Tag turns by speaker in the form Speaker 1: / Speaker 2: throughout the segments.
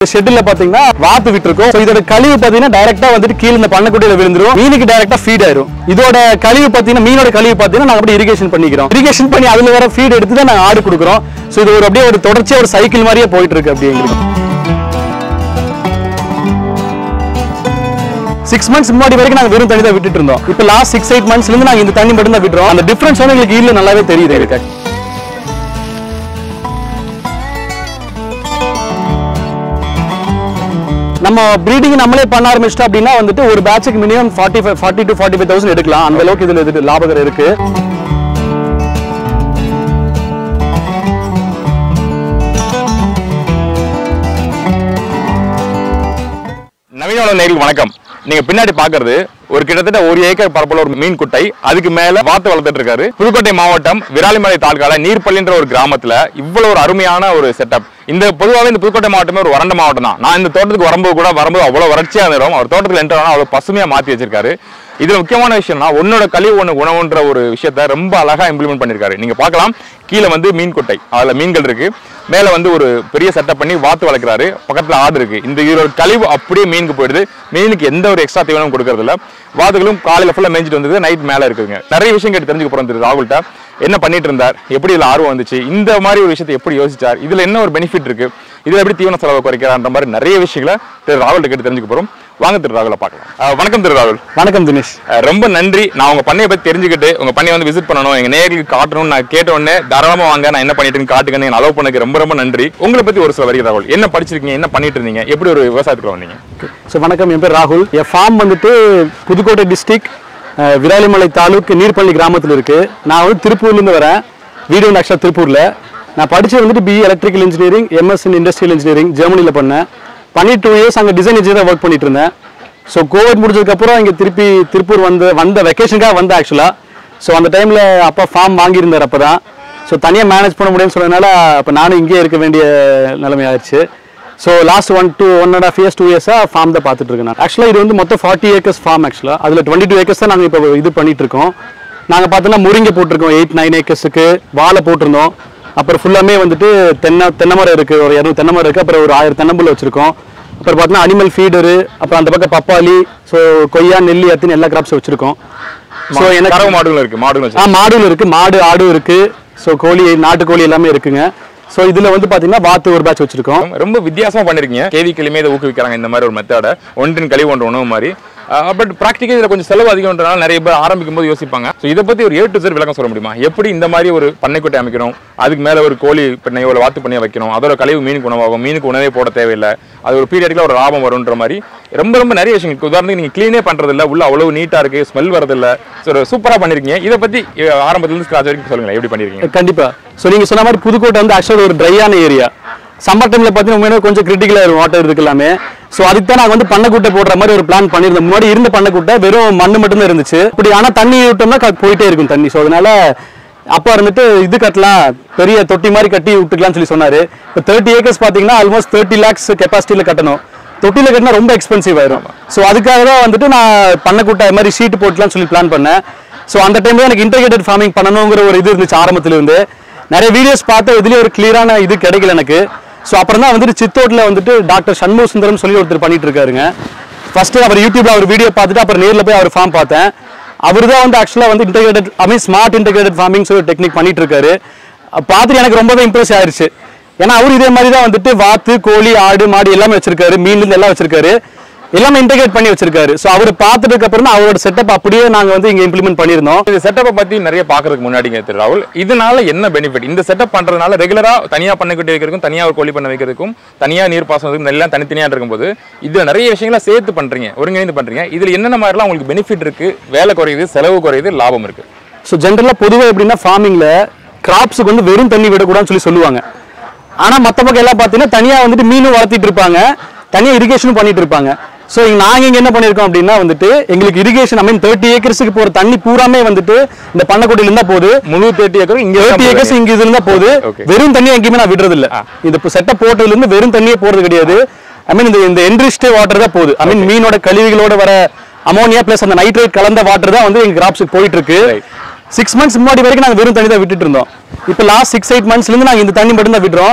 Speaker 1: ஷெட்ல பாத்தீங்கன்னா வாத்து விட்டுருக்கோம் So இதோட கழிவு பாத்தீங்கன்னா டைரக்டா வந்துட்டு கீழே இந்த பண்ணக்குட்டியில விழுந்துரும் மீனுக்கு டைரக்டா ஃபீட் ஆயிரும் இதோட கழிவு பாத்தீங்கன்னா மீனோட கழிவு பாத்தீங்கன்னா நாங்க அப்படியே இரிகேஷன் பண்ணிக்கிறோம் இரிகேஷன் பண்ணி அதுல வர ஃபீட் எடுத்து தான் நாங்க ஆடு கொடுக்குறோம் ஸோ இது ஒரு அப்படியே ஒரு தொடர்ச்சியா ஒரு சைக்கிள் மாதிரியே போயிட்டு இருக்கு அப்படியே எங்களுக்கு சிக்ஸ் மந்த்ஸ் முன்னாடி வரைக்கும் நாங்க வெறும் தண்ணி தான் விட்டுட்டு இருந்தோம் இப்போ லாஸ்ட் சிக்ஸ் எயிட் மந்த்ஸ்ல இருந்து நாங்க இந்த தண்ணி மட்டும் தான் விட்டுறோம் அந்த டிஃபரன்ஸ் வந்து எங்களுக்கு ஈல்ல நல்லாவே தெரியுது இருக்கு நம்ம ப்ரீடிங் நம்மளே பண்ண ஆரம்பிச்சிட்டோம் அப்படின்னா வந்துட்டு ஒரு பேட்சுக்கு minimum forty five forty to forty five thousand எடுக்கலாம் அந்த அளவுக்கு இதுல இது லாபகரம் இருக்கு
Speaker 2: நவீன நேரில் வணக்கம் நீங்க பின்னாடி பாக்குறது ஒரு கிட்டத்தட்ட ஒரு ஏக்கர் பரப்புல ஒரு மீன் குட்டை அதுக்கு மேல வாத்து வளர்த்துட்டு இருக்காரு புதுக்கோட்டை மாவட்டம் விராலிமலை தாலுகால நீர்பள்ளின்ற ஒரு கிராமத்துல இவ்வளவு ஒரு அருமையான ஒரு செட்டப் இந்த பொதுவாகவே இந்த புதுக்கோட்டை மாவட்டமே ஒரு வறண்ட மாவட்டம் தான் நான் இந்த தோட்டத்துக்கு வரும்போது கூட வரும்போது அவ்வளவு வறட்சியா இருந்தோம் அவர் தோட்டத்துல என்ட்ரு ஆனா அவ்வளவு பசுமையா மாத்தி வச்சிருக்காரு இதுல முக்கியமான விஷயம்னா உன்னோட கழிவு ஒண்ணு உணவுன்ற ஒரு விஷயத்த ரொம்ப அழகா இம்ப்ளிமெண்ட் பண்ணிருக்காரு நீங்க பார்க்கலாம் கீழே வந்து மீன் குட்டை அதுல மீன்கள் இருக்கு மேல வந்து ஒரு பெரிய செட்டப் பண்ணி வாத்து வளர்க்குறாரு பக்கத்துல ஆடு இருக்கு இந்த இதோட கழிவு அப்படியே மீனுக்கு போயிடுது மீனுக்கு எந்த ஒரு எக்ஸ்ட்ரா தீவனம் கொடுக்கறது இல்ல வாத்துகளும் காலையில ஃபுல்லா மேய்ஞ்சிட்டு வந்தது நைட் மேல இருக்குங்க நிறைய விஷயம் கேட்டு தெரிஞ்சுக்க போறோம் திரு ராகுல்கிட்ட என்ன பண்ணிட்டு இருந்தார் எப்படி இதுல ஆர்வம் வந்துச்சு இந்த மாதிரி ஒரு விஷயத்தை எப்படி யோசிச்சார் இதுல என்ன ஒரு பெனிஃபிட் இருக்கு இதுல எப்படி தீவன செலவை குறைக்கிறான்ற மாதிரி நிறைய விஷயங்களை திரு ராகுல்கிட்ட கேட்டு தெரிஞ்சுக்க போறோம் வாங்க திரு ராகுலை பார்க்கலாம் அஹ் வணக்கம் திரு ராகுல்
Speaker 1: வணக்கம் தினேஷ்
Speaker 2: அஹ் ரொம்ப நன்றி நான் உங்க பண்ணையை பத்தி தெரிஞ்சுக்கிட்டு உங்க பண்ணையை வந்து விசிட் பண்ணணும் எங்க நேர்களுக்கு காட்டணும்னு நான் கேட்ட உடனே தாராளமா வாங்க நான் என்ன பண்ணிட்டு காட்டுங்கன்னு என்ன அலோவ் பண்ணதுக்கு ரொம்ப ரொம்ப நன்றி உங்களை பத்தி ஒரு சில வரி ராகுல் என்ன படிச்சிருக்கீங்க என்ன பண்ணிட்டு இருந்தீங்க எப்படி ஒரு விவசாயத்துக்கு வந்தீங்க
Speaker 1: ஸோ வணக்கம் என் பேர் ராகுல் என் ஃபார்ம் வந்துட்டு புதுக்கோட்டை டிஸ்ட்ரிக்ட் விராலிமலை தாலுக் நீர்பள்ளி கிராமத்தில் இருக்கு நான் வந்து திருப்பூர்லேருந்து வரேன் வீடு வந்து ஆக்சுவலாக திருப்பூரில் நான் படிச்சது வந்துட்டு BE electrical engineering MS in industrial engineering ஜெர்மனியில் பண்ணேன் பண்ணி டூ இயர்ஸ் அங்கே டிசைன் இன்ஜினியராக ஒர்க் பண்ணிட்டு இருந்தேன் ஸோ கோவிட் முடிஞ்சதுக்கப்புறம் இங்கே திருப்பி திருப்பூர் வந்து வந்த வெக்கேஷனுக்காக வந்தேன் ஆக்சுவலாக ஸோ அந்த டைமில் அப்பா ஃபார்ம் வாங்கியிருந்தார் அப்போ தான் ஸோ தனியாக மேனேஜ் பண்ண முடியும்னு சொன்னதுனால அப்போ நானும் இங்கேயே இருக்க வேண்டிய நிலைமை ஆயிடுச்சு so last one two one and half years two இயர்ஸாக ஃபார்ம் தான் பார்த்துட்டு இருக்கேன் நான் ஆக்சுவலாக இது வந்து மொத்தம் ஃபார்ட்டி ஏக்கர்ஸ் ஃபார்ம் ஆக்சுவலாக அதில் டுவெண்ட்டி டூ ஏக்கர்ஸ் தான் நாங்கள் இப்போ இது பண்ணிட்டு இருக்கோம் நாங்கள் பார்த்தோன்னா முருங்கை போட்டிருக்கோம் எயிட் நைன் ஏக்கர்ஸுக்கு வாழை போட்டிருந்தோம் அப்புறம் ஃபுல்லாமே வந்துட்டு தென்னை தென்னை மரம் இருக்குது ஒரு இரநூறு தென்னை மரம் இருக்குது அப்புறம் ஒரு ஆயிரம் தென்னம்புல் வச்சுருக்கோம் அப்புறம் பார்த்தீங்கன்னா அனிமல் ஃபீடரு அப்புறம் அந்த பக்கம் பப்பாளி ஸோ கொய்யா நெல்லி அத்தின்னு எல்லா கிராப்ஸும் வச்சுருக்கோம் ஸோ எனக்கு
Speaker 2: கறவை மாடுகளும் இருக்கு மாடுகளும்
Speaker 1: ஆ
Speaker 2: வச்சு
Speaker 1: மாடுல இருக்கு மாடு ஆடு இருக்கு ஸோ கோழி நாட்டுக்கோழி எல்லாமே இருக்குங்க ஸோ இதுல வந்து பாத்தீங்கன்னா வாத்து ஒரு பேட்ச் வச்சிருக்கோம்
Speaker 2: ரொம்ப வித்தியாசமா பண்ணிருக்கீங்க கேவி கிளிமே இதை ஊக்குவிக்கிறாங்க இந்த மாதிரி ஒரு மெத்தட ஒன்றின் கழிவு ஒன்று உணவு மாதிரி பட் ப்ராக்டிக்கல் இதில் கொஞ்சம் செலவு அதிகம்ன்றனால நிறைய பேர் ஆரம்பிக்கும் போது யோசிப்பாங்க ஸோ இதை பத்தி ஒரு ஏ டு Z விளக்கம் சொல்ல முடியுமா எப்படி இந்த மாதிரி ஒரு பண்ணைக்குட்டை அமைக்கணும் அதுக்கு மேல ஒரு கோழி பண்ணையோ ஒரு வாத்து பண்ணையோ வைக்கணும் அதோட கழிவு மீனுக்கு உணவாகும் மீனுக்கு உணவே போட தேவையில்லை அது ஒரு பீரியடில் ஒரு லாபம் வரும்ன்ற மாதிரி ரொம்ப ரொம்ப நிறைய விஷயம் இருக்கு. உதாரணத்துக்கு நீங்க க்ளீனே பண்றது இல்ல உள்ள அவ்வளவு நீட்டா இருக்கு ஸ்மெல் வரதில்ல ஸோ சூப்பரா பண்ணிருக்கீங்க இதை பத்தி அஹ், ஆரம்பத்துல இருந்து ஸ்கிராச் வரைக்கும் சொல்லுங்களேன் எப்படி பண்ணிருக்கீங்க
Speaker 1: கண்டிப்பா ஸோ நீங்க சொன்ன மாதிரி புதுக்கோட்டை வந்து ஆக்சுவலாக ஒரு ட்ரையான ஏரியா சம்மர் டைம்ல பார்த்தீங்கன்னா உண்மையிலே கொஞ்சம் கிரிட்டிக்கலாக இருக்கும் வாட்டர் இதுக்கு எல்லாமே ஸோ அதுக்கு தான் நாங்கள் வந்து பண்ணக்கூட்டை போடுற மாதிரி ஒரு பிளான் பண்ணியிருந்தோம் முன்னாடி இருந்த பண்ணக்கூட்டை வெறும் மண்ணு மட்டும்தான் இருந்துச்சு இப்படி ஆனால் தண்ணி விட்டோம்னா க- போயிட்டே இருக்கும் தண்ணி ஸோ அதனால அப்பா இருந்துட்டு இது கட்டலாம் பெரிய தொட்டி மாதிரி கட்டி விட்டுக்கலாம்னு சொல்லி சொன்னாரு இப்போ தேர்ட்டி ஏக்கர்ஸ் பார்த்தீங்கன்னா ஆல்மோஸ்ட் தேர்ட்டி லேக்ஸ் கெப்பாசிட்டியில் கட்டணும் தொட்டியில் கட்டினா ரொம்ப எக்ஸ்பென்சிவ் ஆயிரும் ஸோ அதுக்காக தான் வந்துட்டு நான் பண்ணக்கூட்ட இது மாதிரி ஷீட் போட்டுலாம்னு சொல்லி பிளான் பண்ணேன் ஸோ அந்த டைம்ல எனக்கு இன்டெகிரேட்டட் ஃபார்மிங் பண்ணணுங்கிற ஒரு இது இருந்துச்சு ஆரம்பத்துல இருந்து நிறைய வீடியோஸ் பார்த்து இதுலயே ஒரு கிளியரான இது கிடைக்கல எனக்கு ஸோ அப்புறம் தான் வந்துட்டு சித்தோட்டில் வந்துட்டு டாக்டர் சண்முக சுந்தரம் சொல்லி ஒருத்தர் பண்ணிட்டு இருக்காருங்க ஃபர்ஸ்ட் அவர் யூடியூப்ல அவர் வீடியோ பார்த்துட்டு அப்புறம் நேர்ல போய் அவர் ஃபார்ம் பார்த்தேன் அவர் தான் வந்து ஆக்சுவலாக வந்து integrated I mean smart integrated farming சொல்லி டெக்னிக் பண்ணிட்டு இருக்காரு அஹ் பார்த்துட்டு எனக்கு ரொம்பவே இம்ப்ரெஸ் ஆயிருச்சு ஏன்னா அவர் இதே மாதிரி தான் வந்துட்டு வாத்து கோழி ஆடு மாடு எல்லாமே வச்சிருக்காரு மீன்ல இருந்து எல்லாம் வச்சிருக்காரு எல்லாமே இன்டெகிரேட் பண்ணி வச்சிருக்காரு ஸோ அவர் பார்த்ததுக்கு அப்புறம் தான் அவரோட செட்டப் அப்படியே நாங்க வந்து இங்க இம்ப்ளிமெண்ட் பண்ணியிருந்தோம்
Speaker 2: இந்த செட்டப்பை பத்தி நிறைய பாக்குறதுக்கு முன்னாடிங்க திரு ராகுல் இதனால என்ன பெனிஃபிட் இந்த செட்டப் பண்றதுனால ரெகுலரா தனியா பண்ணைக்குட்டி வைக்கிறதுக்கும் தனியா ஒரு கோழி பண்ண வைக்கிறதுக்கும் தனியா நீர் பாசனத்துக்கும் எல்லாம் தனித்தனியா இருக்கும்போது இதுல நிறைய விஷயங்களை சேர்த்து பண்றீங்க ஒருங்கிணைந்து பண்றீங்க இதுல என்னென்ன மாதிரிலாம் உங்களுக்கு பெனிஃபிட் இருக்கு வேலை குறையுது செலவு குறையுது லாபம் இருக்கு
Speaker 1: ஸோ ஜென்ரலாக பொதுவாக எப்படின்னா ஃபார்மிங்கில் கிராப்ஸுக்கு வந்து வெறும் தண்ணி விடக்கூடாதுன்னு சொல்லி சொல்லுவாங்க ஆனால் மற்ற பக்கம் எல்லாம் பார்த்தீங்கன்னா தனியாக வந்துட்டு மீனும் வளர்த்திட்டு இருப்பாங்க தனியாக இரிகேஷனும் பண்ணிட்டு இருப்பாங்க ஸோ நாங்கள் இங்கே என்ன பண்ணியிருக்கோம் அப்படின்னா வந்துட்டு எங்களுக்கு இரிகேஷன் ஐ மீன் தேர்ட்டி ஏக்கர்ஸுக்கு போகிற தண்ணி பூராமே வந்துட்டு இந்த பண்ணக்குடியில இருந்தா போகுது
Speaker 2: முழு தேர்ட்டி ஏக்கர் இங்க
Speaker 1: தேர்ட்டி ஏக்கர்ஸ் இங்க இது இருந்தா போகுது
Speaker 2: Okay.
Speaker 1: வெறும் தண்ணி எங்கேயுமே நான் விடுறது இல்ல இந்த செட்டப் போட்டதுல இருந்து வெறும் தண்ணியே போறது கிடையாது ஐ மீன் இந்த இந்த என்ரிச்டு வாட்டர் தான் போகுது ஐ மீன் மீனோட கழிவுகளோட வர அமோனியா பிளஸ் அந்த நைட்ரேட் கலந்த வாட்டர் தான் வந்து எங்க கிராப்ஸுக்கு போயிட்டு இருக்கு
Speaker 2: Right.
Speaker 1: சிக்ஸ் மந்த்ஸ் முன்னாடி வரைக்கும் நாங்க வெறும் தண்ணி தான் விட்டுட்டு இருந்தோம் இப்போ லாஸ்ட் சிக்ஸ் எயிட் மந்த்ஸ்ல இருந்து நாங்க இந்த தண்ணி மட்டும் தான் விடுறோம்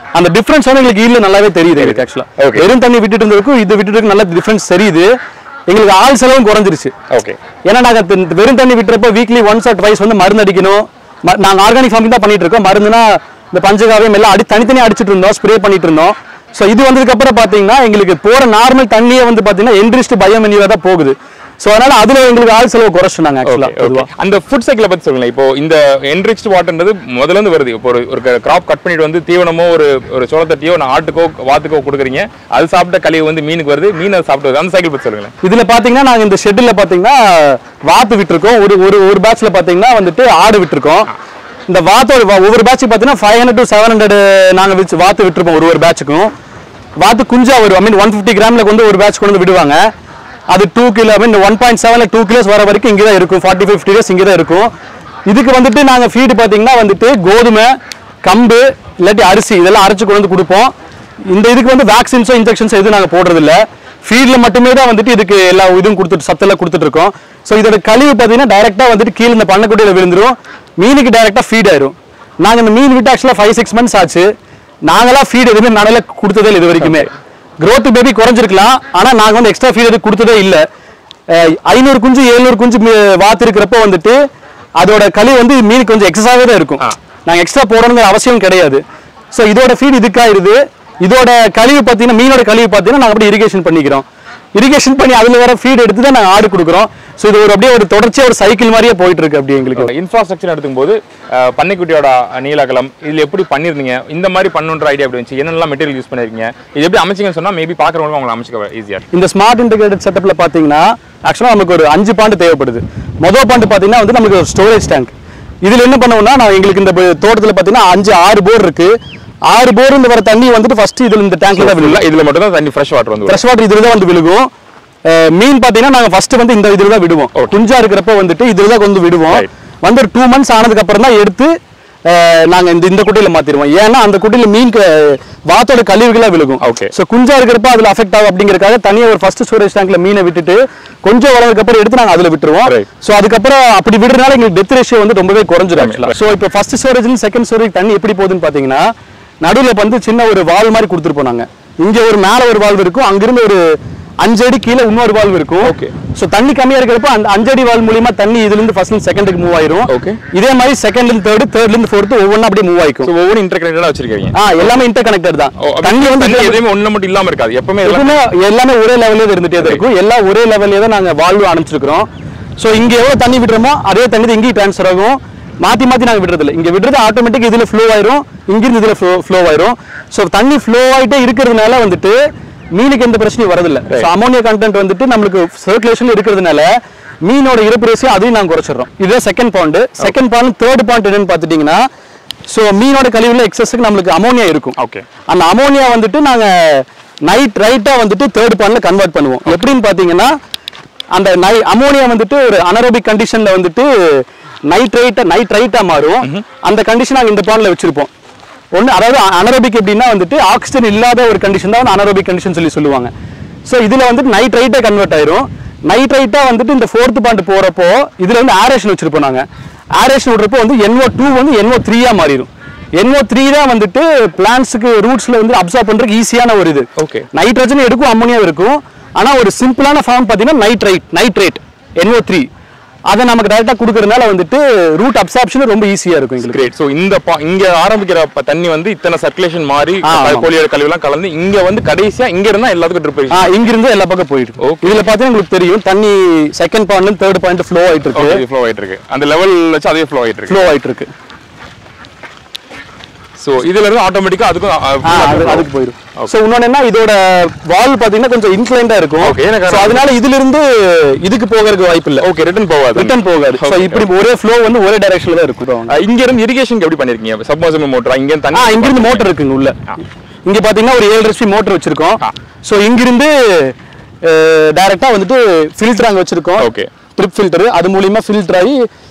Speaker 1: அந்த டிஃபரன்ஸ் வந்து எங்களுக்கு ஈல்ல நல்லாவே தெரியுது எங்களுக்கு ஆக்சுவலா
Speaker 2: Okay.
Speaker 1: வெறும் தண்ணி விட்டுட்டு இருந்திருக்கும் இது விட்டுட்டு இருக்க நல்ல டிஃபரன்ஸ் தெரியுது எங்களுக்கு ஆள் செலவும் குறைஞ்சிருச்சு
Speaker 2: ஓகே
Speaker 1: ஏன்னா நாங்க தி- வெறும் தண்ணி விட்டுறப்ப வீக்லி ஒன்ஸ் ஆர் ட்வைஸ் வந்து மருந்து அடிக்கணும் ம- நாங்க ஆர்கானிக் ஃபார்மிங் தான் பண்ணிட்டு இருக்கோம் மருந்துனா இந்த பஞ்சகாவியம் எல்லாம் அடி தனித்தனியா அடிச்சிட்டு இருந்தோம் ஸ்ப்ரே பண்ணிட்டு இருந்தோம் ஸோ இது வந்ததுக்கு அப்புறம் பாத்தீங்கன்னா எங்களுக்கு போற நார்மல் தண்ணியே வந்து பாத்தீங்கன்னா என்ரிஸ்ட் பயோமெனியூவா தான் போகுது ஸோ அதனால அதுல எங்களுக்கு ஆள் செலவு குறைச்சினாங்க ஆக்சுவலா
Speaker 2: ஓகே ஓகே அந்த ஃபுட் சைக்கிளை பத்தி சொல்லுங்க இப்போ இந்த என்ரிச்ட் வாட்டர்ன்றது முதல்ல இருந்து வருது இப்போ ஒரு ஒரு கிராப் கட் பண்ணிட்டு வந்து தீவனமோ ஒரு ஒரு சோளத்தட்டியோ நான் ஆட்டுக்கோ வாத்துக்கோ கொடுக்குறீங்க அது சாப்பிட்ட கழிவு வந்து மீனுக்கு வருது மீன் அதை சாப்பிட்டு வருது அந்த சைக்கிள் பத்தி சொல்லுங்களேன்
Speaker 1: இதுல பாத்தீங்கன்னா நாங்க இந்த ஷெட்ல பாத்தீங்கன்னா வாத்து விட்டுருக்கோம் ஒரு ஒரு ஒரு பேட்ச்ல பாத்தீங்கன்னா வந்துட்டு ஆடு விட்டுருக்கோம் இந்த வாத்தோட வா- ஒவ்வொரு பேட்சுக்கு பாத்தீங்கன்னா five hundred to seven hundred நாங்க வச்சு வாத்து விட்டுருப்போம் ஒரு ஒரு பேட்சுக்கும் வாத்து குஞ்சா வரும் ஐ மீன் ஒன் ஃபிஃப்டி கிராம்ல கொண்டு ஒரு பேட்ச் கொண்டு வந்து விடுவாங்க அது two kilo I mean one point செவன்ல டூ கிலோஸ் வர வரைக்கும் இங்கே தான் இருக்கும் ஃபார்ட்டி ஃபிஃப்டி டேஸ் இங்கே தான் இருக்கும் இதுக்கு வந்துட்டு நாங்க ஃபீடு பாத்தீங்கன்னா வந்துட்டு கோதுமை கம்பு இல்லாட்டி அரிசி இதெல்லாம் அரைச்சு கொண்டு வந்து கொடுப்போம் இந்த இதுக்கு வந்து வேக்சின்ஸோ இன்ஜெக்ஷன்ஸோ எதுவும் நாங்கள் போடுறது இல்ல ஃபீல்ட்ல மட்டுமே தான் வந்துட்டு இதுக்கு எல்லா இதுவும் கொடுத்துட்டு சத்தெல்லாம் கொடுத்துட்டு இருக்கோம் ஸோ இதோட கழிவு பார்த்தீங்கன்னா டைரெக்டாக வந்துட்டு கீழே இந்த பண்ணைக்குட்டியில் விழுந்துரும் மீனுக்கு டைரெக்டாக ஃபீட் ஆயிரும் நாங்கள் இந்த மீன் விட்டு ஆக்சுவலாக ஃபைவ் சிக்ஸ் மந்த்ஸ் ஆச்சு நாங்களாம் ஃபீட் எதுவுமே நடையில கொடுத்ததே இல்லை இது வரைக்குமே growth பேபி குறைஞ்சிருக்கலாம் ஆனால் நாங்கள் வந்து எக்ஸ்ட்ரா ஃபீட் எதுவும் கொடுத்ததே இல்லை ஐநூறு குஞ்சு எழுநூறு குஞ்சு மீ- வாத்து இருக்கிறப்ப வந்துட்டு அதோட கழிவு வந்து மீனுக்கு கொஞ்சம் எக்ஸஸாகவே தான் இருக்கும் நாங்கள் எக்ஸ்ட்ரா போடணுங்கிற அவசியம் கிடையாது ஸோ இதோட ஃபீட் இதுக்காயிருது இதோட கழிவு பார்த்தீங்கன்னா மீனோட கழிவு பார்த்தீங்கன்னா நாங்கள் அப்படியே இரிகேஷன் பண்ணிக்கிறோம் இரிகேஷன் பண்ணி அதில் வர ஃபீட் எடுத்து தான் நாங்கள் ஆடு கொடுக்குறோம் ஸோ இது ஒரு அப்படியே ஒரு தொடர்ச்சியாக ஒரு சைக்கிள் மாதிரியே போயிட்டு இருக்கு அப்படியே எங்களுக்கு
Speaker 2: இன்ஃப்ராஸ்ட்ரக்சர் எடுத்துக்கும் போது அஹ், பண்ணைக்குட்டியோட நீலகலம் இதுல எப்படி பண்ணிருந்தீங்க இந்த மாதிரி பண்ணுன்ற ஐடியா எப்படி இருந்துச்சு என்னெல்லாம் மெட்டீரியல் யூஸ் பண்ணிருக்கீங்க இது எப்படி அமைச்சிங்கன்னு சொன்னா மேபி பாக்குறவங்க உங்களை அமைச்சிக்க ஈஸியா
Speaker 1: இந்த ஸ்மார்ட் இன்டெகிரேட்டட் செட்டப்ல பாத்தீங்கன்னா ஆக்சுவலா நமக்கு ஒரு அஞ்சு பாண்டு தேவைப்படுது மொதல் பாண்டு பாத்தீங்கன்னா வந்து நமக்கு ஒரு ஸ்டோரேஜ் டேங்க் இதுல என்ன பண்ணுவோம்னா நான் எங்களுக்கு இந்த ப- தோட்டத்துல பாத்தீங்கன்னா அஞ்சு ஆறு போர் இருக்கு ஆறு போர் இந்த வர தண்ணி வந்துட்டு ஃபர்ஸ்ட் இதுல இந்த டேங்க்ல தான் விழுகும்
Speaker 2: இதுல மட்டும் தான் தண்ணி ஃப்ரெஷ் வாட்டர் வந்து வரும்.
Speaker 1: ஃப்ரெஷ் வாட்டர் இதுல தான் வந்து விழுகும் அஹ் மீன் பாத்தீங்கன்னா நாங்க ஃபர்ஸ்ட் வந்து இந்த இதுல தான் விடுவோம் குஞ்சா இருக்கிறப்ப வந்துட்டு இதுல தான் கொண்டு விடுவோம்
Speaker 2: Right.
Speaker 1: வந்து ஒரு டூ மந்த்ஸ் ஆனதுக்கு அப்புறம் தான் எடுத்து அஹ், நாங்க இந்த இந்த குட்டையில மாத்திடுவோம் ஏன்னா அந்த குட்டையில மீன் க- வாத்தோட கழிவுகளா விழுகும்
Speaker 2: Okay.
Speaker 1: ஸோ குஞ்சா இருக்கிறப்ப அதுல அஃபெக்ட் ஆகும் அப்படிங்கறதுக்காக தனியா ஒரு ஃபர்ஸ்ட் ஸ்டோரேஜ் டேங்க்ல மீனை விட்டுட்டு கொஞ்சம் வளர்ந்ததுக்கு அப்புறம் எடுத்து நாங்க அதுல விட்டுருவோம்
Speaker 2: Right.
Speaker 1: ஸோ அதுக்கப்புறம் அப்படி விடுறதுனால எங்களுக்கு டெத் ரேஷியோ வந்து ரொம்பவே குறைஞ்சிரும் ஆக்சுவலா ஸோ இப்போ ஃபர்ஸ்ட் ஸ்டோரேஜ் செகண்ட் ஸ்டோரேஜ் தண்ணி எப்படி போகுதுன்னு பாத்தீங்கன்னா நடுவுல வந்து சின்ன ஒரு வால் மாதிரி கொடுத்துருப்போம் நாங்க இங்க ஒரு மேல ஒரு வால்வு இருக்கும் அங்கிருந்து ஒரு அஞ்சு அடி கீழே இன்னொரு வால்வு இருக்கும்
Speaker 2: Okay.
Speaker 1: ஸோ தண்ணி கம்மியா இருக்கிறப்ப அந்த அஞ்சு அடி வால் மூலியமா தண்ணி இதுல இருந்து ஃபர்ஸ்ட் செகண்டுக்கு மூவ் ஆயிரும்
Speaker 2: Okay.
Speaker 1: இதே மாதிரி செகண்ட்ல இருந்து தேர்ட் தேர்ட்ல இருந்து ஃபோர்த் ஒவ்வொன்றா அப்படியே மூவ் ஆயிக்கும்
Speaker 2: So, ஒவ்வொரு இன்டர் கனெக்டடா வச்சிருக்கீங்க
Speaker 1: ஆ எல்லாமே இன்டர் கனெக்டட் தான்
Speaker 2: ஓ, அப்ப
Speaker 1: தண்ணி வந்து
Speaker 2: தண்ணி எதுவுமே ஒண்ணு மட்டும் இல்லாம இருக்காது எப்பவுமே எல்லாம்
Speaker 1: எப்பவுமே எல்லாமே ஒரே லெவல்லே தான் இருந்துட்டே தான் இருக்கும் எல்லாம் ஒரே லெவல்லே தான் நாங்க வால்வு அனுப்பிச்சிருக்கிறோம் ஸோ இங்க எவ்வளவு தண்ணி விடுறோமோ அதே தண்ணி தான் இங்கேயும் ட்ரான்ஸ்ஃபர் ஆகும் மாத்தி மாத்தி நாங்க விடுறது இல்லை இங்க விடுறது ஆட்டோமேட்டிக் இதுல ஃப்ளோ ஆயிரும் இங்கிருந்து இதுல ஃப்ளோ ஆயிரும் ஸோ தண்ணி ஃப்ளோ ஆயிட்டே இருக்கிறதுனால வந்துட்டு மீனுக்கு எந்த பிரச்சனையும் வரதில்லை ஸோ அமோனியா கண்டென்ட் வந்துட்டு நம்மளுக்கு சர்க்குலேஷன் இருக்கிறதுனால மீனோட இறப்பு ரேசியம் அதையும் நாங்க குறைச்சிடுறோம் இதுதான் second point second point third point என்னன்னு பார்த்துட்டீங்கன்னா ஸோ மீனோட கழிவுல எக்ஸஸுக்கு நம்மளுக்கு அமோனியா இருக்கும்
Speaker 2: Okay.
Speaker 1: அந்த அமோனியா வந்துட்டு நாங்க நைட் ரைட்டா வந்துட்டு தேர்ட் பாயிண்ட்ல கன்வெர்ட் பண்ணுவோம் எப்படின்னு பாத்தீங்கன்னா அந்த நை அமோனியா வந்துட்டு ஒரு அனரோபிக் கண்டிஷன்ல வந்துட்டு நைட்ரைட்டா நைட்ரைட்டா மாறும் அந்த கண்டிஷன் நாங்க இந்த பாயிண்ட்ல வச்சிருப்போம் ஒன்று அதாவது அனரோபிக் எப்படின்னா வந்துட்டு ஆக்சிஜன் இல்லாத ஒரு கண்டிஷன் தான் அனரோபிக் கண்டிஷன் சொல்லி சொல்லுவாங்க ஸோ இதுல வந்துட்டு நைட்ரைட்டா கன்வெர்ட் ஆயிரும் நைட்ரைட்டா வந்துட்டு இந்த ஃபோர்த் பாயிண்ட் போறப்போ இதுல வந்து ஆரேஷன் வச்சிருப்போம் நாங்க ஆரேஷன் விடுறப்போ வந்து NO டூ வந்து NO த்ரீயா மாறிடும் NO த்ரீ தான் வந்துட்டு பிளான்ட்ஸுக்கு ரூட்ஸ்ல வந்து அப்சர்வ் பண்றதுக்கு ஈஸியான ஒரு இது
Speaker 2: Okay.
Speaker 1: நைட்ரஜன் எடுக்கும் அம்மோனியா இருக்கும் ஆனா ஒரு சிம்பிளான ஃபார்ம் பாத்தீங்கன்னா நைட்ரைட் நைட்ரேட் NO த்ரீ அதை நமக்கு டைரக்டா கொடுக்கறதுனால வந்துட்டு ரூட் அப்சார்ப்ஷன் ரொம்ப ஈஸியா இருக்கும் எங்களுக்கு
Speaker 2: கிரேட் சோ இந்த பா- இங்க ஆரம்பிக்கிற ப- தண்ணி வந்து இத்தனை சர்க்குலேஷன் மாறி
Speaker 1: ஆ, ஆமா.
Speaker 2: கோழியோட கழிவு எல்லாம் கலந்து இங்க வந்து கடைசியா இங்க இருந்தா எல்லாத்துக்கும் ட்ரிப்
Speaker 1: ஆ இங்கிருந்து எல்லா பக்கம் போயிட்டு இருக்கு.
Speaker 2: Okay.
Speaker 1: இதுல பாத்தீங்கன்னா உங்களுக்கு தெரியும் தண்ணி second point third point flow ஆயிட்டு இருக்கு
Speaker 2: ஃப்ளோ ஆயிட்டு இருக்கு அந்த லெவல் வச்சு அதே ஃப்ளோ ஆயிட்டு இருக்கு
Speaker 1: ஃப்ளோ ஆயிட்டு இருக்கு
Speaker 2: சோ இதுல இருந்து ஆட்டோமேட்டிக்கா அதுக்கும் அ,
Speaker 1: ஆ,
Speaker 2: full ஆ
Speaker 1: அது
Speaker 2: flow.
Speaker 1: அதுக்கு போயிடும் சோ இன்னொன்னு என்ன இதோட வால் பாத்தீங்கன்னா கொஞ்சம் இன்க்ளைண்டா இருக்கும்
Speaker 2: Okay, என்ன காரணம்?
Speaker 1: So, அதனால இதுல இருந்து இதுக்கு போகிறதுக்கு வாய்ப்பு இல்ல
Speaker 2: ஓகே ரிட்டர்ன் போகாது
Speaker 1: ரிட்டர்ன் போகாது சோ
Speaker 2: Okay,
Speaker 1: இப்படி ஒரே ஃப்ளோ வந்து ஒரே டைரக்ஷன்ல தான் இருக்கும்
Speaker 2: அ, இங்க இருந்து இரிகேஷன் எப்படி பண்ணிருக்கீங்க சப்மர்சிபிள் மோட்டர் இங்க இருந்து
Speaker 1: ஆ
Speaker 2: தண்ணி
Speaker 1: இங்கிருந்து மோட்டர் இருக்குங்க உள்ள இங்க பாத்தீங்கன்னா ஒரு ஏழு ஹெச்பி மோட்டர் வச்சிருக்கோம்
Speaker 2: ஆ.
Speaker 1: சோ இங்கிருந்து டைரக்டா வந்துட்டு ஃபில்டர் அங்க வச்சிருக்கோம்
Speaker 2: Okay.
Speaker 1: ட்ரிப் ஃபில்டர் அது மூலியமா ஃபில்டர் ஆகி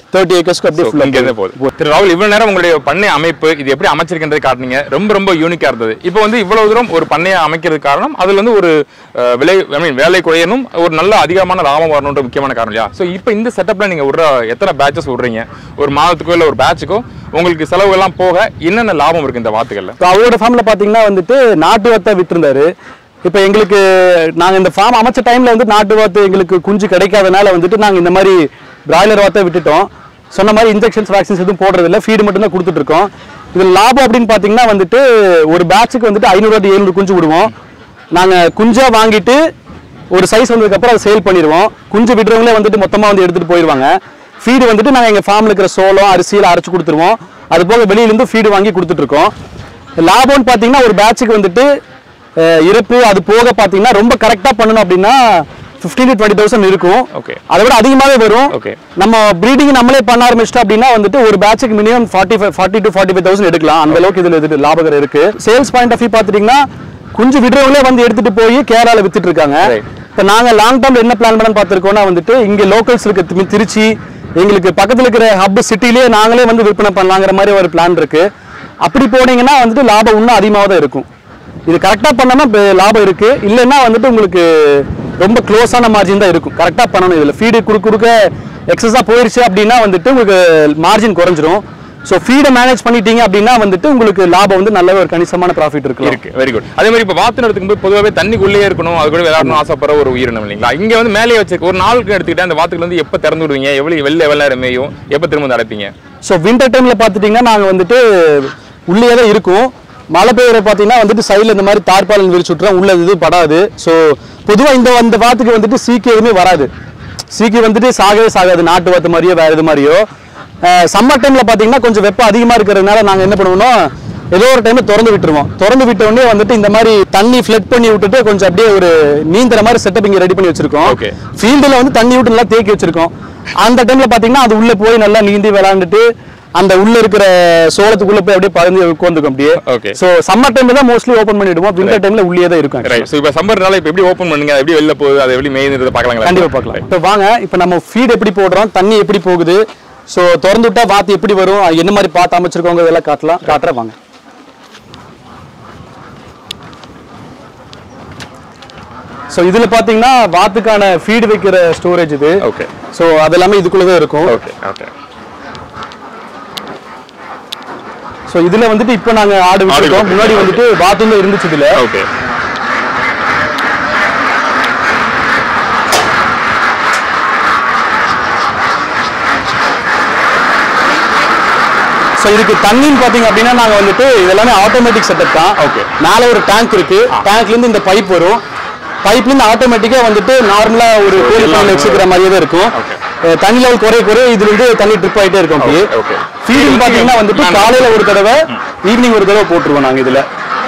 Speaker 1: தேர்ட்டி ஏக்கர்ஸ்க்கு அப்படியே
Speaker 2: இங்க
Speaker 1: ஃபுல்லாக
Speaker 2: இருந்து போகுது திரு ராகுல் இவ்வளவு நேரம் உங்களுடைய பண்ணை அமைப்பு இது எப்படி அமைச்சிருக்கின்றதை காட்டுனீங்க ரொம்ப ரொம்ப யூனிக்கா இருந்தது இப்போ வந்து இவ்வளவு தூரம் ஒரு பண்ணையை அமைக்கிறது காரணம் அதுல வந்து ஒரு அஹ், விலை ஐ மீன் வேலை குறையணும் ஒரு நல்ல அதிகமான லாபம் வரணுன்ற முக்கியமான காரணம் இல்லையா ஸோ இப்போ இந்த செட்டப்ல நீங்க விடுற எத்தனை பேட்சஸ் விடுறீங்க ஒரு மாதத்துக்கோ இல்லை ஒரு பேட்சுக்கோ உங்களுக்கு செலவு எல்லாம் போக என்னென்ன லாபம் இருக்கு இந்த வாத்துக்கள்ல
Speaker 1: இப்போ அவரோட ஃபார்மில் பார்த்தீங்கன்னா வந்துட்டு நாட்டு வாத்தை விட்டுருந்தாரு இப்போ எங்களுக்கு நாங்கள் இந்த ஃபார்ம் அமைச்ச டைமில் வந்து நாட்டு வாத்து எங்களுக்கு குஞ்சு கிடைக்காதனால வந்துட்டு நாங்கள் இந்த மாதிரி பிராய்லர் வாத்தை விட்டுட்டோம் சொன்ன மாதிரி இன்ஜெக்ஷன்ஸ் வேக்சின்ஸ் எதுவும் போடுறதில்ல ஃபீடு மட்டும் தான் கொடுத்துட்டு இருக்கோம் இதில் லாபம் அப்படின்னு பார்த்தீங்கன்னா வந்துட்டு ஒரு பேட்சுக்கு வந்துட்டு ஐநூறு எழுநூறு குஞ்சு விடுவோம் நாங்கள் குஞ்சா வாங்கிட்டு ஒரு சைஸ் வந்ததுக்கப்புறம் அதை சேல் பண்ணிடுவோம் குஞ்சு விடுறவங்களே வந்துட்டு மொத்தமாக வந்து எடுத்துகிட்டு போயிடுவாங்க ஃபீடு வந்துட்டு நாங்கள் எங்கள் ஃபார்மில் இருக்கிற சோளம் அரிசியில் அரைச்சு கொடுத்துருவோம் அது போக வெளியிலேருந்து ஃபீடு வாங்கி கொடுத்துட்ருக்கோம் லாபம்னு பார்த்தீங்கன்னா ஒரு பேட்சுக்கு வந்துட்டு அஹ், இறப்பு அது போக பார்த்தீங்கன்னா ரொம்ப கரெக்டாக பண்ணணும் அப்படின்னா ஃபிஃப்டீன் டு டுவெண்ட்டி தௌசண்ட் இருக்கும்
Speaker 2: Okay.
Speaker 1: அதை விட அதிகமாகவே வரும்
Speaker 2: Okay.
Speaker 1: நம்ம ப்ரீடிங் நம்மளே பண்ண ஆரம்பிச்சிட்டோம் அப்படின்னா வந்துட்டு ஒரு பேட்சுக்கு minimum forty five forty to forty five thousand எடுக்கலாம் அந்த அளவுக்கு இதில் இது லாபகரம் இருக்கு சேல்ஸ் பாயிண்ட் ஆஃப் வியூ பார்த்துட்டிங்கன்னா குஞ்சு விடுறவங்களே வந்து எடுத்துட்டு போய் கேரளாவில் வித்துட்டு இருக்காங்க
Speaker 2: Right.
Speaker 1: இப்போ நாங்கள் லாங் டேர்ம் என்ன பிளான் பண்ண பார்த்துருக்கோம்னா வந்துட்டு இங்கே லோக்கல்ஸ் இருக்க தி- திருச்சி எங்களுக்கு பக்கத்தில் இருக்கிற ஹப் சிட்டிலேயே நாங்களே வந்து விற்பனை பண்ணலாங்கிற மாதிரி ஒரு பிளான் இருக்கு அப்படி போனீங்கன்னா வந்துட்டு லாபம் இன்னும் அதிகமாக தான் இருக்கும் இது கரெக்டாக பண்ணாமல் இப்ப லாபம் இருக்கு இல்லைன்னா வந்துட்டு உங்களுக்கு ரொம்ப க்ளோஸான மார்ஜின் தான் இருக்கும் கரெக்டாக பண்ணணும் இதில் ஃபீடு கொடுக்க கொடுக்க எக்ஸஸாக போயிருச்சு அப்படின்னா வந்துட்டு உங்களுக்கு மார்ஜின் குறைஞ்சிரும் ஸோ ஃபீடை மேனேஜ் பண்ணிட்டீங்க அப்படின்னா வந்துட்டு உங்களுக்கு லாபம் வந்து நல்ல ஒரு கணிசமான ப்ராஃபிட் இருக்கலாம்
Speaker 2: இருக்கு வெரி குட் அதே மாதிரி இப்போ வாத்து எடுத்துக்கும் போது பொதுவாகவே தண்ணிக்குள்ளேயே இருக்கணும் அது கூட விளையாடணும் ஆசைப்படுற ஒரு உயிரினம் இல்லைங்களா இங்க வந்து மேலே வச்சிருக்க ஒரு நாளுக்கு எடுத்துக்கிட்டா அந்த வாத்துக்கள் வந்து எப்போ திறந்து விடுவீங்க எவ்வளவு வெளில எவ்வளவு நேரம் மேயும் எப்போ திரும்ப வந்து அடைப்பீங்க
Speaker 1: ஸோ வின்டர் டைமில் பார்த்துட்டிங்கன்னா நாங்கள் வந்துட்டு உள்ளே தான் இருக்கும் மழை பெய்யற பார்த்தீங்கன்னா வந்துட்டு சைடில் இந்த மாதிரி தார்பாலன் விரிச்சு விட்றோம் உள்ள இது படாது ஸோ பொதுவாக இந்த அந்த வாத்துக்கு வந்துட்டு சீக்கு எதுவுமே வராது சீக்கு வந்துட்டு சாகவே சாகாது நாட்டு வாத்து மாதிரியோ வேறு இது மாதிரியோ சம்மர் டைமில் பார்த்தீங்கன்னா கொஞ்சம் வெப்பம் அதிகமாக இருக்கிறதுனால நாங்கள் என்ன பண்ணுவோம்னா ஏதோ ஒரு டைம்ல திறந்து விட்டுருவோம் திறந்து விட்ட உடனே வந்துட்டு இந்த மாதிரி தண்ணி ஃப்ளட் பண்ணி விட்டுட்டு கொஞ்சம் அப்படியே ஒரு நீந்துற மாதிரி செட்டப் இங்கே ரெடி பண்ணி வச்சிருக்கோம்
Speaker 2: Okay.
Speaker 1: ஃபீல்டில் வந்து தண்ணி விட்டு நல்லா தேக்கி வச்சிருக்கோம் அந்த டைம்ல பாத்தீங்கன்னா அது உள்ள போய் நல்லா நீந்தி விளையாண்டுட்டு அந்த உள்ள இருக்கிற சோளத்துக்குள்ள போய் அப்படியே பறந்து உட்காந்துக்கும் அப்படியே
Speaker 2: Okay.
Speaker 1: சோ சம்மர் டைம்ல தான் மோஸ்ட்லி ஓபன் பண்ணிடுவோம் விண்டர் டைம்ல உள்ளே தான் இருக்கும்
Speaker 2: ரைட் ஸோ இப்போ சம்மர்னால இப்போ எப்படி ஓப்பன் பண்ணுங்க அது எப்படி வெளில போகுது அதை எப்படி மேய்ந்தது பார்க்கலாங்களா
Speaker 1: கண்டிப்பா பார்க்கலாம் இப்போ வாங்க இப்போ நம்ம ஃபீட் எப்படி போடுறோம் தண்ணி எப்படி போகுது சோ திறந்து விட்டா வாத்து எப்படி வரும் அது என்ன மாதிரி பார்த்து அமைச்சிருக்கோங்க இதெல்லாம் காட்டலாம் காட்டுறேன் வாங்க ஸோ இதுல பாத்தீங்கன்னா வாத்துக்கான ஃபீடு வைக்கிற ஸ்டோரேஜ் இது
Speaker 2: ஓகே
Speaker 1: ஸோ அது எல்லாமே இதுக்குள்ள தான் இருக்கும்
Speaker 2: ஓகே ஓகே
Speaker 1: ஸோ இதுல வந்துட்டு இப்போ நாங்க ஆடு விட்டுருக்கோம்
Speaker 2: விட்டுருக்கோம்.
Speaker 1: முன்னாடி வந்துட்டு பாத்ரூம் தான் இருந்துச்சு இதுல
Speaker 2: ஓகே
Speaker 1: ஸோ இதுக்கு தண்ணின்னு பாத்தீங்க அப்படின்னா நாங்க வந்துட்டு இது எல்லாமே ஆட்டோமேட்டிக் செட்டப் தான்
Speaker 2: Okay.
Speaker 1: மேல ஒரு டேங்க் இருக்கு டேங்க்ல இருந்து இந்த பைப் வரும் பைப்ல இருந்து ஆட்டோமேட்டிக்கா வந்துட்டு நார்மலா ஒரு கோழி பண்ணல வச்சுக்கிற மாதிரியே தான் இருக்கும்
Speaker 2: Okay.
Speaker 1: அஹ் தண்ணி லெவல் குறைய குறைய இதுல இருந்து தண்ணி ட்ரிப் ஆயிட்டே இருக்கும் அப்படியே
Speaker 2: Okay, okay.
Speaker 1: ஃபீடிங் பாத்தீங்கன்னா வந்துட்டு
Speaker 2: நான்
Speaker 1: காலையில ஒரு தடவை ஈவினிங் ஒரு தடவை போட்டுருவோம் நாங்க இதுல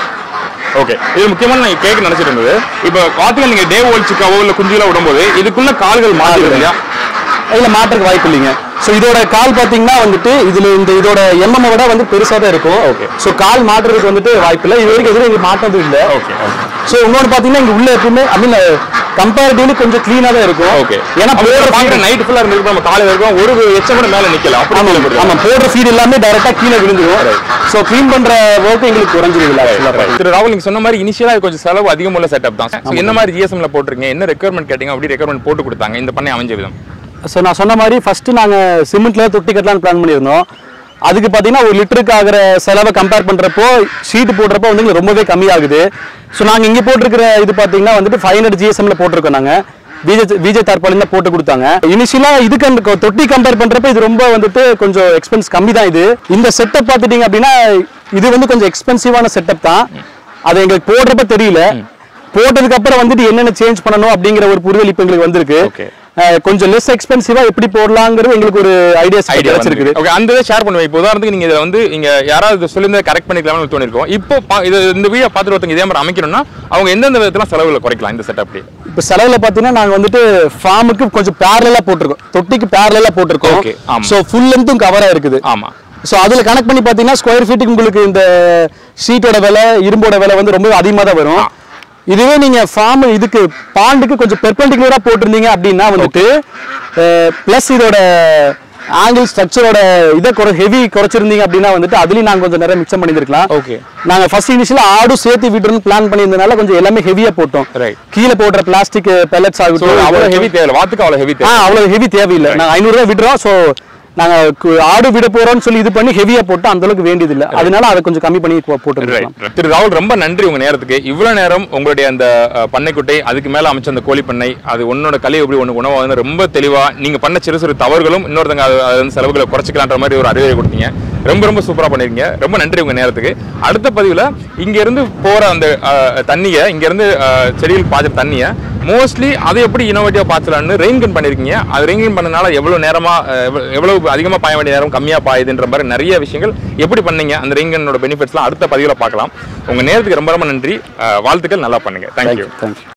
Speaker 2: ஓகே இது முக்கியமான நான் கேட்க நினைச்சிட்டு இருந்தது இப்போ வாத்துகள் நீங்க டே ஓல் சிக்காவோ இல்ல குஞ்சுல விடும்போது இதுக்குள்ள கால்கள் மாறிடுது இல்லையா
Speaker 1: இதுல மாற்றுறதுக்கு வாய்ப்பு இல்லைங்க ஸோ இதோட கால் பாத்தீங்கன்னா வந்துட்டு இதுல இந்த இதோட எம்எம் விட வந்து பெருசா தான் இருக்கும்
Speaker 2: Okay.
Speaker 1: ஸோ கால் மாற்றுறதுக்கு வந்துட்டு வாய்ப்பு இல்லை இது வரைக்கும் எதுவும் இங்க மாட்டது இல்லை
Speaker 2: ஓகே ஓகே
Speaker 1: ஸோ இன்னொன்று பாத்தீங்கன்னா இங்க உள்ள எப்பவுமே ஐ மீன் கம்பேரிட்டிவ்லி கொஞ்சம் clean-ஆ தான் இருக்கும்
Speaker 2: ஓகே
Speaker 1: ஏன்னா
Speaker 2: போடுற
Speaker 1: போடுற
Speaker 2: பாக்குற
Speaker 1: feed-
Speaker 2: நைட் ஃபுல்லா இருந்து நம்ம காலையில இருக்கும் ஒரு எச்சம் கூட மேல நிக்கல அப்படி
Speaker 1: ஆமா
Speaker 2: கீழே போடுது.
Speaker 1: ஆமா போடுற ஃபீட் எல்லாமே டைரக்டா கீழே விழுந்துரும் ஸோ க்ளீன் பண்ற ஒர்க் எங்களுக்கு குறைஞ்சிருது ஆக்சுவலாக
Speaker 2: திரு ராகுல் நீங்க சொன்ன மாதிரி இனிஷியலா கொஞ்சம் செலவு அதிகமுள்ள செட்டப் தான் So, என்ன மாதிரி ஜிஎஸ்எம்ல போட்டிருக்கீங்க என்ன ரெக்குயர்மெண்ட் கேட்டீங்க அப்படி ரெக்குயர்மெண்ட் போட்டு கொடுத்தாங்க இந்த பண்ணை அமைஞ்ச விதம்
Speaker 1: ஸோ நான் சொன்ன மாதிரி ஃபர்ஸ்ட் நாங்க சிமெண்ட்ல தொட்டி கட்டலாம்னு பிளான் பண்ணியிருந்தோம் அதுக்கு பார்த்தீங்கன்னா ஒரு லிட்டருக்கு ஆகிற செலவை கம்பேர் பண்றப்போ ஷீட் போடுறப்போ வந்து எங்களுக்கு ரொம்பவே கம்மியாகுது ஸோ நாங்க இங்க போட்டிருக்கிற இது பார்த்தீங்கன்னா வந்துட்டு ஃபைவ் ஹண்ட்ரட் ஜிஎஸ்எம்ல போட்டிருக்கோம் நாங்க விஜய் விஜய் தற்பாலின் தான் போட்டு கொடுத்தாங்க இனிஷியலா இதுக்கு அந்த கொ- தொட்டி கம்பேர் பண்றப்ப இது ரொம்ப வந்துட்டு கொஞ்சம் எக்ஸ்பென்ஸ் கம்மி தான் இது இந்த செட்டப் பார்த்துட்டீங்க அப்படின்னா இது வந்து கொஞ்சம் எக்ஸ்பென்சிவான செட்டப் தான் அது எங்களுக்கு போடுறப்ப தெரியல போட்டதுக்கு அப்புறம் வந்துட்டு என்னென்ன சேஞ்ச் பண்ணணும் அப்படிங்கிற ஒரு புரிதல் இப்போ எங்களுக்கு வந்திருக்கு
Speaker 2: Okay.
Speaker 1: அஹ் கொஞ்சம் லெஸ் எக்ஸ்பென்சிவா எப்படி போடலாங்கிறது எங்களுக்கு ஒரு ஐடியாஸ்
Speaker 2: ஐடியா
Speaker 1: கிடைச்சிருக்குது
Speaker 2: ஓகே அந்த இதை ஷேர் பண்ணுவேன் இப்போ உதாரணத்துக்கு நீங்க இதுல வந்து இங்க யாராவது சொல்லியிருந்தா கரெக்ட் பண்ணிக்கலாம்னு தோணிருக்கோம் இப்போ பா- இது இந்த வீடியோ பார்த்துட்டு ஒருத்தங்க இதே மாதிரி அமைக்கணும்னா அவங்க எந்தெந்த விதத்துல செலவுகளை குறைக்கலாம் இந்த செட்டப்லேயே
Speaker 1: இப்போ செலவுல பார்த்தீங்கன்னா நாங்க வந்துட்டு ஃபார்முக்கு கொஞ்சம் பேரலா போட்டிருக்கோம் தொட்டிக்கு பேரலா போட்டிருக்கோம்
Speaker 2: Okay, ஆமா.
Speaker 1: ஸோ ஃபுல் லென்த்தும் கவர் ஆயிருக்குது
Speaker 2: ஆமா
Speaker 1: ஸோ அதில் கனெக்ட் பண்ணி பார்த்தீங்கன்னா ஸ்கொயர் ஃபீட்டுக்கு உங்களுக்கு இந்த ஷீட்டோட விலை இரும்போட விலை வந்து ரொம்ப அதிகமாக தான் வரும் இதுவே நீங்க ஃபார்ம் இதுக்கு பாண்டுக்கு கொஞ்சம் பெர்பெண்டிகுலரா போட்டிருந்தீங்க அப்படின்னா வந்துட்டு பிளஸ் இதோட ஆங்கிள் ஸ்ட்ரக்சரோட இதை குறை ஹெவி குறைச்சிருந்தீங்க அப்படின்னா வந்துட்டு அதுலயும் நாங்க கொஞ்சம் நிறைய மிச்சம் பண்ணியிருக்கலாம்
Speaker 2: ஓகே
Speaker 1: நாங்க ஃபர்ஸ்ட் இனிஷியலா ஆடும் சேர்த்து விட்டுறோம்னு பிளான் பண்ணியிருந்தனால கொஞ்சம் எல்லாமே ஹெவியா போட்டோம்
Speaker 2: Right.
Speaker 1: கீழே போடுற பிளாஸ்டிக் பெல்லட்ஸ்
Speaker 2: ஸோ
Speaker 1: ஆகட்டும்
Speaker 2: அவ்வளவு ஹெவி தேவை வாத்துக்கு அவ்வளவு ஹெவி
Speaker 1: ஆ
Speaker 2: தேவை
Speaker 1: அவ்வளவு ஹெவி தேவையில்லை நாங்க ஐநூறு ரூபாய் விடுறோம் ஸோ நாங்க கு- ஆடு விட போறோம்னு சொல்லி இது பண்ணி ஹெவியா போட்டு அந்த அளவுக்கு வேண்டியது இல்ல அதனால அதை கொஞ்சம் கம்மி பண்ணி போ- போட்டுருக்கலாம்
Speaker 2: Right. திரு ராகுல் ரொம்ப நன்றி உங்க நேரத்துக்கு இவ்வளவு நேரம் உங்களுடைய அந்த அஹ், பண்ணைக்குட்டை அதுக்கு மேல அமைச்ச அந்த கோழி பண்ணை அது உன்னோட கலை எப்படி ஒண்ணு உணவா வந்து ரொம்ப தெளிவா நீங்க பண்ண சிறு சிறு தவறுகளும் இன்னொருத்தங்க அது அது வந்து செலவுகளை குறைச்சிக்கலான்ற மாதிரி ஒரு அறிவுரை கொடுத்தீங்க ரொம்ப ரொம்ப சூப்பரா பண்ணிருக்கீங்க ரொம்ப நன்றி உங்க நேரத்துக்கு அடுத்த பதிவுல இங்க இருந்து போற அந்த அஹ், தண்ணியை இங்க இருந்து அஹ், செடியில் பாய்ச்ச தண்ணியை மோஸ்ட்லி அதை எப்படி இனோவேட்டிவா பாய்ச்சலாம்னு ரெயின்கன் பண்ணிருக்கீங்க அது ரெயின்கன் பண்ணனால எவ்வளவு நேரமா அஹ், எவ்வ- எவ்வளவு அதிகமா பாய வேண்டிய நேரம் கம்மியா பாயுதுன்ற மாதிரி நிறைய விஷயங்கள் எப்படி பண்ணீங்க அந்த ரெயின்கனோட பெனிஃபிட்ஸ்லாம் அடுத்த பதிவுல பார்க்கலாம் உங்க நேரத்துக்கு ரொம்ப ரொம்ப நன்றி அஹ், வாழ்த்துக்கள் நல்லா பண்ணுங்க தேங்க்யூ
Speaker 1: தேங்க்யூ